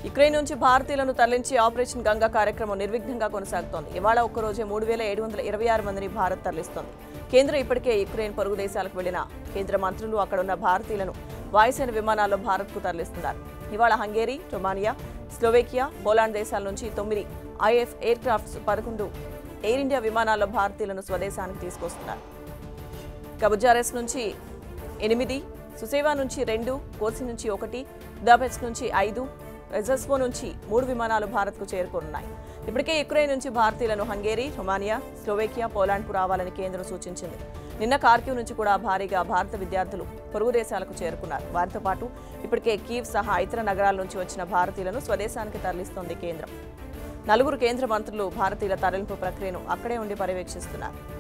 Ukraine నుంచి భారతీయులను తరలించి ఆపరేషన్ గంగా కార్యక్రమం నిర్విఘ్నంగా కొనసాగుతోంది ఇవాళ ఒక్కరోజే మూడు వేల ఏడు వందల ఇరవై ఆరు మందిని భారత్ తరలిస్తోంది కేంద్రం ఇప్పటికే యుక్రెయిన్ పొరుగు దేశాలకు వెళ్లిన కేంద్ర మంత్రులు అక్కడున్న భారతీయులను వాయుసేన విమానాల్లో భారత్కు తరలిస్తున్నారు ఇవాళ హంగేరీ రొమానియా స్లోవేకియా పోలాండ్ దేశాల నుంచి తొమ్మిది ఐఎఫ్ ఎయిర్ క్రాఫ్ట్స్ పదకొండు ఎయిర్ ఇండియా విమానాల్లో భారతీయులను స్వదేశానికి తీసుకొస్తున్నారు కబుజారెస్ నుంచి ఎనిమిది సుసేవా నుంచి రెండు కోసి నుంచి ఒకటి దాబెట్స్ నుంచి ఐదు రెజస్వో నుంచి మూడు విమానాలు భారత్కు చేరుకోనున్నాయి ఇప్పటికే యుక్రెయిన్ నుంచి భారతీయులను హంగేరీ రొమానియా స్లోవేకియా పోలాండ్కు రావాలని కేంద్రం సూచించింది నిన్న కార్క్యూ నుంచి కూడా భారీగా భారత విద్యార్థులు పొరుగు దేశాలకు చేరుకున్నారు వారితో పాటు ఇప్పటికే కీవ్ సహా ఇతర నగరాల నుంచి వచ్చిన భారతీయులను స్వదేశానికి తరలిస్తోంది కేంద్రం నలుగురు కేంద్ర మంత్రులు భారతీయుల తరలింపు ప్రక్రియను అక్కడే ఉండి పర్యవేక్షిస్తున్నారు